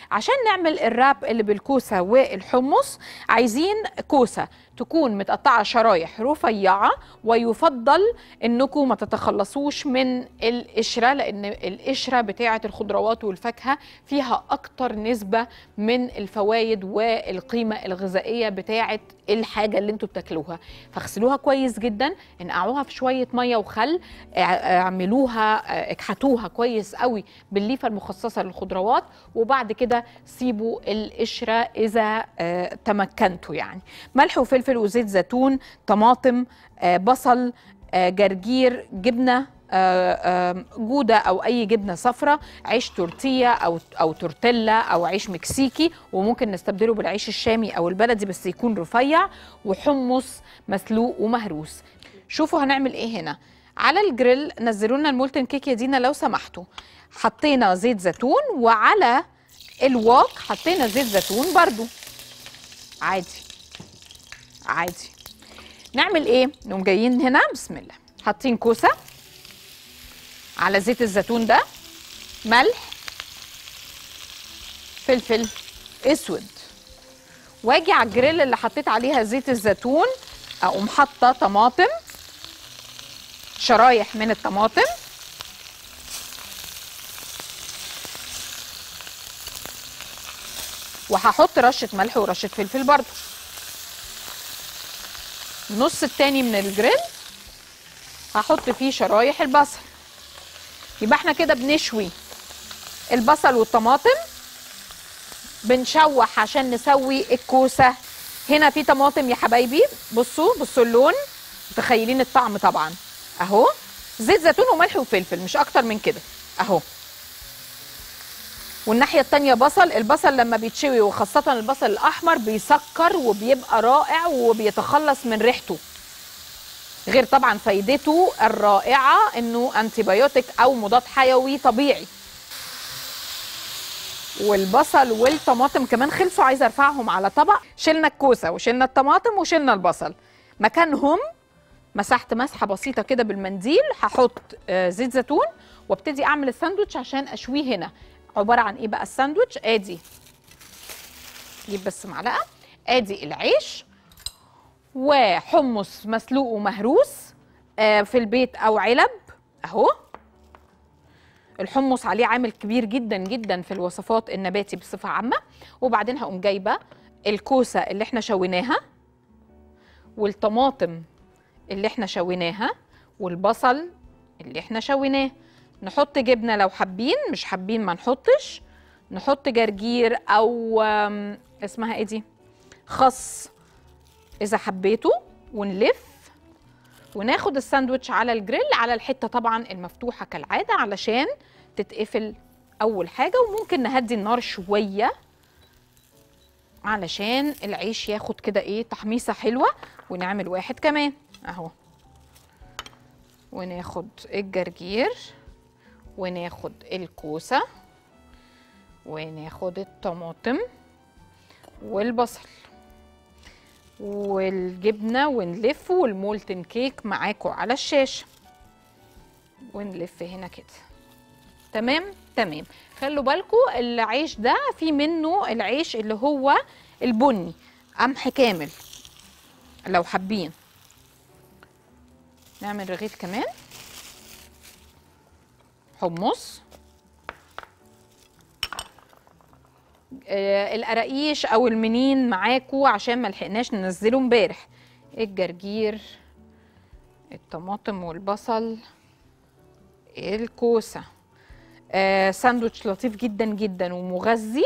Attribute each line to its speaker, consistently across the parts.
Speaker 1: عشان نعمل الراب اللي بالكوسه والحمص عايزين كوسه تكون متقطعه شرايح رفيعه ويفضل انكم ما تتخلصوش من القشره لان القشره بتاعه الخضروات والفاكهه فيها اكتر نسبه من الفوائد والقيمه الغذائيه بتاعه الحاجه اللي انتوا بتاكلوها فاغسلوها كويس جدا انقعوها في شويه ميه وخل اعملوها اكحتوها كويس قوي بالليفه المخصصه للخضروات وبعد كده سيبوا القشره اذا آه، تمكنتوا يعني ملح وفلفل وزيت زيتون طماطم آه، بصل آه، جرجير جبنه آه، آه، جوده او اي جبنه صفراء عيش تورتيه او او تورتيلا او عيش مكسيكي وممكن نستبدله بالعيش الشامي او البلدي بس يكون رفيع وحمص مسلوق ومهروس شوفوا هنعمل ايه هنا على الجريل نزلوا لنا المولتن كيك يا دينا لو سمحتوا حطينا زيت زيتون وعلى الواك حطينا زيت زيتون برضو عادي عادي نعمل ايه نقوم جايين هنا بسم الله حاطين كوسه على زيت الزيتون ده ملح فلفل اسود واجي على الجريل اللي حطيت عليها زيت الزيتون اقوم حاطه طماطم شرايح من الطماطم وهحط رشه ملح ورشه فلفل برضو النص التاني من الجريل هحط فيه شرايح البصل يبقى احنا كده بنشوي البصل والطماطم بنشوح عشان نسوي الكوسه هنا في طماطم يا حبايبي بصوا بصوا اللون متخيلين الطعم طبعا اهو زيت زيتون وملح وفلفل مش اكتر من كده اهو والناحيه التانية بصل البصل لما بيتشوي وخاصه البصل الاحمر بيسكر وبيبقى رائع وبيتخلص من ريحته غير طبعا فايدته الرائعه انه انتي بايوتيك او مضاد حيوي طبيعي والبصل والطماطم كمان خلصوا عايزه ارفعهم على طبق شلنا الكوسه وشلنا الطماطم وشلنا البصل مكانهم مسحت مسحه بسيطه كده بالمنديل هحط آه، زيت زيتون وابتدي اعمل الساندوتش عشان اشويه هنا عباره عن ايه بقى الساندوتش ادي جيب بس معلقه ادي العيش وحمص مسلوق ومهروس آه، في البيت او علب اهو الحمص عليه عامل كبير جدا جدا في الوصفات النباتي بصفه عامه وبعدين هقوم جايبه الكوسه اللي احنا شويناها والطماطم اللي احنا شويناها والبصل اللي احنا شويناه نحط جبنه لو حابين مش حابين ما نحطش نحط جرجير او آم، اسمها ايه دي خس اذا حبيتوا ونلف وناخد الساندوتش على الجريل على الحته طبعا المفتوحه كالعاده علشان تتقفل اول حاجه وممكن نهدي النار شويه علشان العيش ياخد كده ايه تحميصه حلوه ونعمل واحد كمان اهو وناخد الجرجير وناخد الكوسه وناخد الطماطم والبصل والجبنه ونلف والمولتن كيك معاكم على الشاشه ونلف هنا كده تمام تمام خلوا بالكم العيش ده في منه العيش اللي هو البني قمح كامل لو حابين نعمل رغيف كمان حمص آه، القراقيش او المنين معاكو عشان ما لحقناش ننزله امبارح الجرجير الطماطم والبصل الكوسه آه ساندوتش لطيف جدا جدا ومغذي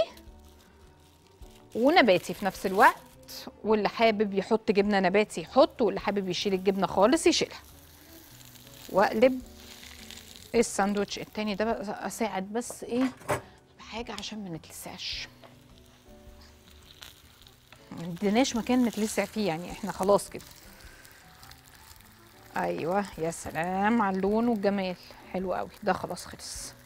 Speaker 1: ونباتي في نفس الوقت واللي حابب يحط جبنه نباتي يحط واللي حابب يشيل الجبنه خالص يشيلها واقلب الساندوتش التاني ده بقى اساعد بس ايه بحاجه عشان ما نتلسعش ما اديناش مكان نتلسع فيه يعني احنا خلاص كده ايوه يا سلام على اللون والجمال حلو قوي ده خلاص خلص